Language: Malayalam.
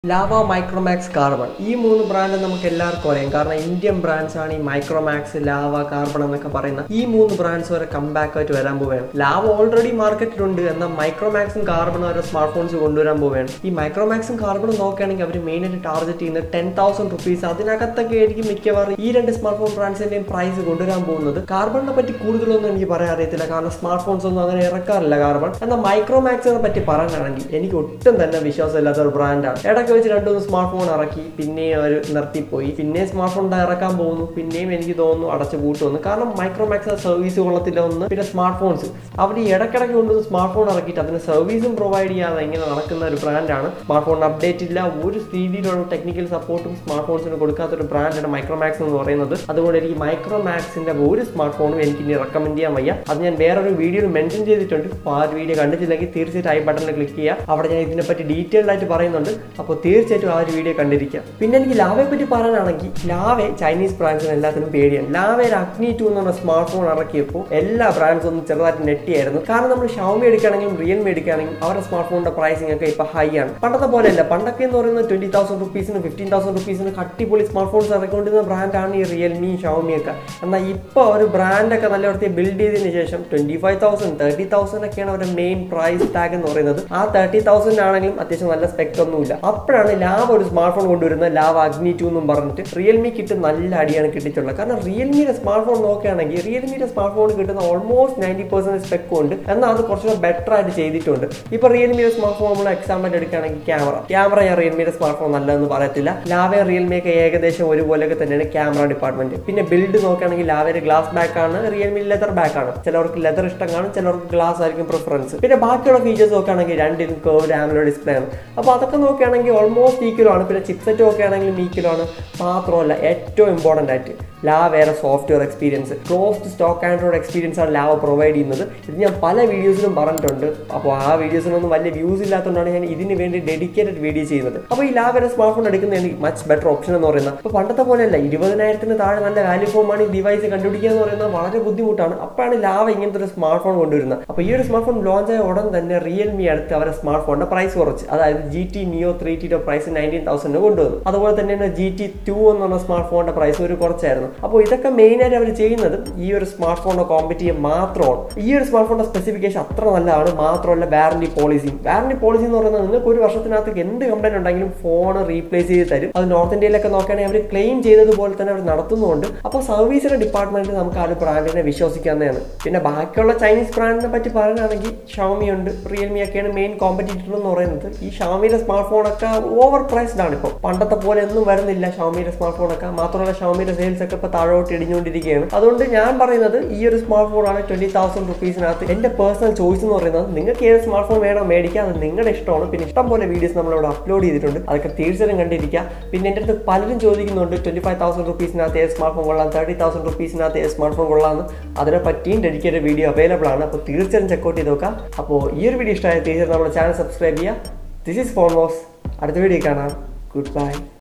ലാവ മൈക്രോമാക്സ് കാർബൺ ഈ മൂന്ന് ബ്രാൻഡ് നമുക്ക് എല്ലാവർക്കും അറിയാം കാരണം ഇന്ത്യൻ ബ്രാൻഡ്സ് ആണ് ഈ മൈക്രോമാക്സ് ലാവ കാർബൺ എന്നൊക്കെ പറയുന്ന ഈ മൂന്ന് ബ്രാൻഡ്സ് വരെ കംബാക്ക് ആയിട്ട് വരാൻ പോവുകയാണ് ലാവ ഓൾറെഡി മാർക്കറ്റിലുണ്ട് എന്നാൽ മൈക്രോമാക്സും കാർബണും ഓരോ സ്മാർട്ട് ഫോൺസ് കൊണ്ടുവരാൻ പോവുകയാണ് ഈ മൈക്രോമാക്സും കാർബണും നോക്കുകയാണെങ്കിൽ അവർ മെയിനായിട്ട് ടാർഗറ്റ് ചെയ്യുന്നത് ടെൻ തൗസൻഡ് റുപ്പീസ് അതിനകത്തൊക്കെ ആയിരിക്കും മിക്കവാറും ഈ രണ്ട് സ്മാർട്ട് ഫോൺ ബ്രാൻഡ്സിന്റെയും പ്രൈസ് കൊണ്ടുവരാൻ പോകുന്നത് കാർബണിനെ പറ്റി കൂടുതലൊന്നും എനിക്ക് പറയാൻ അറിയത്തില്ല കാരണം സ്മാർട്ട് ഫോൺസ് ഒന്നും അങ്ങനെ ഇറക്കാറില്ല കാർബൺ എന്നാൽ മൈക്രോമാക്സിനെ പറ്റി പറയാനാണെങ്കിൽ എനിക്ക് ഒട്ടും തന്നെ വിശ്വാസമില്ലാത്ത ഒരു ബ്രാൻഡാണ് ഇടയ്ക്ക് വെച്ച് രണ്ടുമൂന്ന് സ്മാർട്ട് ഫോൺ ഇറക്കി പിന്നെയും അവർ നിർത്തിപ്പോയി പിന്നെയും സ്മാർട്ട് ഫോൺ ഇറക്കാൻ പോകുന്നു പിന്നെയും എനിക്ക് തോന്നുന്നു അടച്ചു പൂട്ടുമെന്ന് കാരണം മൈക്രോമാക്സ് സർവീസ് കൊള്ളത്തില്ല ഒന്ന് പിന്നെ സ്മാർട്ട് ഫോൺസ് അവർ ഈ ഇടയ്ക്കിടയ്ക്ക് കൊണ്ടുവന്ന് സ്മാർട്ട് ഫോൺ ഇറക്കിയിട്ട് അതിന് സർവീസും പ്രൊവൈഡ് ചെയ്യാതെ ഇങ്ങനെ നടക്കുന്ന ഒരു ബ്രാൻഡാണ് സ്മാർട്ട് ഫോൺ അപ്ഡേറ്റ് ഇല്ല ഒരു രീതിയിലുള്ള ടെക്നിക്കൽ സപ്പോർട്ടും സ്മാർട്ട് ഫോൺസിന് കൊടുക്കാത്ത ഒരു ബ്രാൻഡാണ് മൈക്രോമാക്സ് എന്ന് പറയുന്നത് അതുകൊണ്ട് എനിക്ക് മൈക്രോമാക്സിന്റെ ഒരു സ്മാർട്ട് ഫോണും എനിക്ക് ഇനി റെക്കമെൻഡ് ചെയ്യാൻ വയ്യ അത് ഞാൻ വേറൊരു വീഡിയോയിൽ മെൻഷൻ ചെയ്തിട്ടുണ്ട് അപ്പോൾ ആ വീഡിയോ കണ്ടിട്ടില്ലെങ്കിൽ തീർച്ചയായിട്ടും ഐ ബട്ടണിൽ ക്ലിക്ക് ചെയ്യുക അവിടെ ഞാൻ ഇതിനെപ്പറ്റി ഡീറ്റെയിൽഡ് ആയിട്ട് പറയുന്നുണ്ട് അപ്പോൾ തീർച്ചയായിട്ടും ആ ഒരു വീഡിയോ കണ്ടിരിക്കുക പിന്നെ എനിക്ക് ലാവയെ പറ്റി പറയാനാണെങ്കിൽ ലാവെ ചൈനീസ് ബ്രാൻഡ്സിന് എല്ലാത്തിനും പേടിയാണ് ലാവയുടെ അഗ്നി ടു എന്ന് പറഞ്ഞ സ്മാർട്ട് ഫോൺ ഇറക്കിയപ്പോൾ എല്ലാ ബ്രാൻഡ്സും ഒന്ന് ചെറുതായിട്ട് നെറ്റിയായിരുന്നു കാരണം നമ്മൾ ഷൗമി എടുക്കുകയാണെങ്കിലും റിയൽമി എടുക്കുകയാണെങ്കിലും അവരുടെ സ്മാർട്ട് ഫോണിന്റെ പ്രൈസിംഗ് ഒക്കെ ഇപ്പൊ ഹൈ ആണ് പണ്ടത്തെ പോലെയല്ല പണ്ടൊക്കെ എന്ന് പറയുന്നത് ട്വന്റി തൗസൻഡ് റുപ്പീസിന് ഫിഫ്റ്റീൻ തൗസൻഡ് റുപ്പീസിന് കട്ടിപ്പൊളി സ്മാർട്ട് ഫോൺസ് ഇറക്കിക്കൊണ്ടിരുന്ന ബ്രാൻഡാണ് ഈ റിയൽമി ഷൗമി ഒക്കെ എന്നാൽ ഇപ്പോൾ ഒരു ബ്രാൻഡൊക്കെ നല്ല വൃത്തി ബിൽഡ് ചെയ്തതിന് ശേഷം twenty five thousand thirty thousand ഒക്കെയാണ് അവരുടെ മെയിൻ പ്രൈസ് ടാഗ് എന്ന് പറയുന്നത് ആ തേർട്ടി തൗസൻഡ് ആണെങ്കിലും അത്യാവശ്യം നല്ല സ്പെക്ട് ഒന്നുമില്ല അപ്പോഴാണ് ലാവ ഒരു സ്മാർട്ട് ഫോൺ കൊണ്ടുവരുന്നത് ലാവ അഗ്നി ടു എന്നും പറഞ്ഞിട്ട് റിയൽമി കിട്ട് നല്ല അടിയാണ് കിട്ടിയിട്ടുള്ളത് കാരണം റിയൽമിയുടെ സ്മാർട്ട് ഫോൺ നോക്കുകയാണെങ്കിൽ റിയൽമിയുടെ സ്മാർട്ട് ഫോൺ കിട്ടുന്ന ഓൾമോസ്റ്റ് നയൻറ്റി പെർസെന്റ് സ്പെക്കും ഉണ്ട് എന്നാൽ അത് കുറച്ചുകൂടെ ബെറ്റർ ആയിട്ട് ചെയ്തിട്ടുണ്ട് ഇപ്പൊ റിയൽമിയുടെ സ്മാർട്ട് ഫോൺ നമ്മൾ എക്സാമ്പിൾ എടുക്കുകയാണെങ്കിൽ ക്യാമറ ക്യാമറ ഞാൻ റിയൽമിയുടെ സ്മാർട്ട് ഫോൺ നല്ലതെന്ന് പറയത്തില്ല ലാവയും റിയൽമിയൊക്കെ ഏകദേശം ഒരുപോലെയൊക്കെ തന്നെയാണ് ക്യാമറ ഡിപ്പാർട്ട്മെന്റ് പിന്നെ ബിൽഡ് നോക്കുകയാണെങ്കിൽ ലാവയുടെ ഗ്ലാസ് ബാക്ക് ആണ് റിയൽമി ലെതർ ബാക്ക് ആണ് ചിലവർക്ക് ലെതർ ഇഷ്ടം കാണും ചിലർക്ക് ഗ്ലാസ് ആയിരിക്കും പ്രിഫറൻസ് പിന്നെ ബാക്കിയുള്ള ഫീച്ചേഴ്സ് നോക്കുകയാണെങ്കിൽ രണ്ടിലും കേർഡ് ആമലോ ഡിസ്പ്ലേ ആണ് അപ്പോൾ അതൊക്കെ നോക്കുകയാണെങ്കിൽ ഓൾമോസ്റ്റ് ഈക്വൽ ആണ് പിന്നെ ചിപ്സെറ്റ് നോക്കുകയാണെങ്കിലും ഈക്വൽ ആണ് മാത്രമല്ല ഏറ്റവും ഇമ്പോർട്ടൻ്റ് ആയിട്ട് ലാവ വേറെ software experience closed stock Android experience ആണ് ലാവ പ്രൊവൈഡ് ചെയ്യുന്നത് ഇത് ഞാൻ പല വീഡിയോസിലും പറഞ്ഞിട്ടുണ്ട് അപ്പോൾ ആ വീഡിയോസിനൊന്നും വലിയ വ്യൂസ് ഇല്ലാത്തതുകൊണ്ടാണ് ഞാൻ ഇതിന് വേണ്ടി ഡെഡിക്കേറ്റഡ് വീഡിയോ ചെയ്യുന്നത് അപ്പോൾ ഈ ലാവയുടെ സ്മാർട്ട് ഫോൺ എടുക്കുന്നത് എനിക്ക് മച്ച് ബെറ്റർ ഓപ്ഷൻ എന്ന് പറയുന്നത് അപ്പോൾ പണ്ടത്തെ പോലെയല്ല ഇരുപതിനായിരത്തിന് താഴെ നല്ല വാല്യൂ ഫോം ആണ് ഈ ഡിവൈസ് കണ്ടുപിടിക്കുക എന്ന് പറയുന്നത് വളരെ ബുദ്ധിമുട്ടാണ് അപ്പോഴാണ് ലാവ ഇങ്ങനത്തെ ഒരു സ്മാർട്ട് ഫോൺ കൊണ്ടുവരുന്നത് അപ്പോൾ ഈ ഒരു സ്മാർട്ട് ഫോൺ ലോഞ്ച് ആയ ഉടൻ തന്നെ റിയൽമി അടുത്ത് അവരുടെ സ്മാർട്ട് ഫോണിന്റെ പ്രൈസ് കുറച്ച് അതായത് ജി ടി നിയോ ത്രീ ടിയുടെ പ്രൈസ് നയൻറ്റീൻ തൗസൻഡ് കൊണ്ടുവന്നു അതുപോലെ തന്നെയാണ് ജി ടി ടു എന്ന് പറഞ്ഞ സ്മാർട്ട് ഫോണിന്റെ പ്രൈസ് ഒരു കുറച്ചായിരുന്നു അപ്പോൾ ഇതൊക്കെ മെയിനായിട്ട് അവർ ചെയ്യുന്നത് ഈ ഒരു സ്മാർട്ട് ഫോണിനെ കോമ്പറ്റ് ചെയ്യാൻ മാത്രമാണ് ഈ ഒരു സ്മാർട്ട് ഫോണിന്റെ സ്പെസിഫിക്കേഷൻ അത്ര നല്ലതാണ് മാത്രമല്ല വാറന്റി പോളിസി വാറന്റി പോളിസി എന്ന് പറയുന്നത് നിങ്ങൾക്ക് ഒരു വർഷത്തിനകത്ത് എന്ത് കംപ്ലൈന്റ് ഉണ്ടെങ്കിലും ഫോൺ റീപ്ലേസ് ചെയ്ത് തരും അത് നോർത്ത് ഇന്ത്യയിലൊക്കെ നോക്കുകയാണെങ്കിൽ അവർ ക്ലെയിം ചെയ്തതുപോലെ തന്നെ അവർ നടത്തുന്നുണ്ട് അപ്പോൾ സർവീസിന്റെ ഡിപ്പാർട്ട്മെന്റിൽ നമുക്ക് ആ ഒരു ബ്രാൻഡിനെ വിശ്വസിക്കാവുന്നതാണ് പിന്നെ ബാക്കിയുള്ള ചൈനീസ് ബ്രാൻഡിനെ പറ്റി പറയുകയാണെങ്കിൽ ഷവമി ഉണ്ട് റിയൽമി ഒക്കെയാണ് മെയിൻ കോമ്പറ്റീറ്റർ എന്ന് പറയുന്നത് ഈ ഷവമിയുടെ സ്മാർട്ട് ഫോണൊക്കെ ഓവർ പ്രൈസ്ഡ് ആണ് ഇപ്പോൾ പണ്ടത്തെ പോലെ ഒന്നും വരുന്നില്ല ഷവമിയുടെ സ്മാർട്ട് ഫോണൊക്കെ മാത്രമല്ല ഷവമിയുടെ സെയിൽസ് ഒക്കെ ഇപ്പോൾ താഴോട്ട് ഇടിഞ്ഞുകൊണ്ടിരിക്കുകയാണ് അതുകൊണ്ട് ഞാൻ പറയുന്നത് ഈ ഒരു സ്മാർട്ട് ഫോൺ ആണ് ട്വന്റി തൗസൻഡ് റുപ്പീസിനകത്ത് എന്റെ പേഴ്സണൽ ചോയ്സ് എന്ന് പറയുന്നത് നിങ്ങൾക്ക് ഏത് സ്മാർട്ട് ഫോൺ വേണോ മേടിക്കാം അത് നിങ്ങളുടെ ഇഷ്ടമാണ് പിന്നെ ഇഷ്ടം പോലെ വീഡിയോസ് നമ്മളിവിടെ അപ്ലോഡ് ചെയ്തിട്ടുണ്ട് അതൊക്കെ തീർച്ചയായും കണ്ടിരിക്കുക പിന്നെ എൻ്റെ അടുത്ത് പലരും ചോദിക്കുന്നുണ്ട് ട്വന്റി ഫൈവ് തൗസൻഡ് റുപ്പീസിനകത്ത് ഏത് സ്മാർട്ട് ഫോൺ കൊള്ളാം തേർട്ടി തൗസൻഡ് റുപ്പീസിനകത്ത് ഏത് സ്മാർട്ട് ഫോൺ കൊള്ളാമെന്ന് അതിനെ പറ്റിയും ഡെഡിക്കേറ്റഡ് വീഡിയോ അവൈലബിൾ ആണ് അപ്പോൾ തീർച്ചയായും ചെക്കൗട്ട് ചെയ്ത് നോക്കാം അപ്പോൾ ഈ ഒരു വീഡിയോ ഇഷ്ടമായ തീർച്ചയായും നമ്മുടെ ചാനൽ സബ്സ്ക്രൈബ് ചെയ്യുക ദിസ് ഈസ് ഫോൺ വാസ് അടുത്ത വീഡിയോ കാണാം ഗുഡ് ബൈ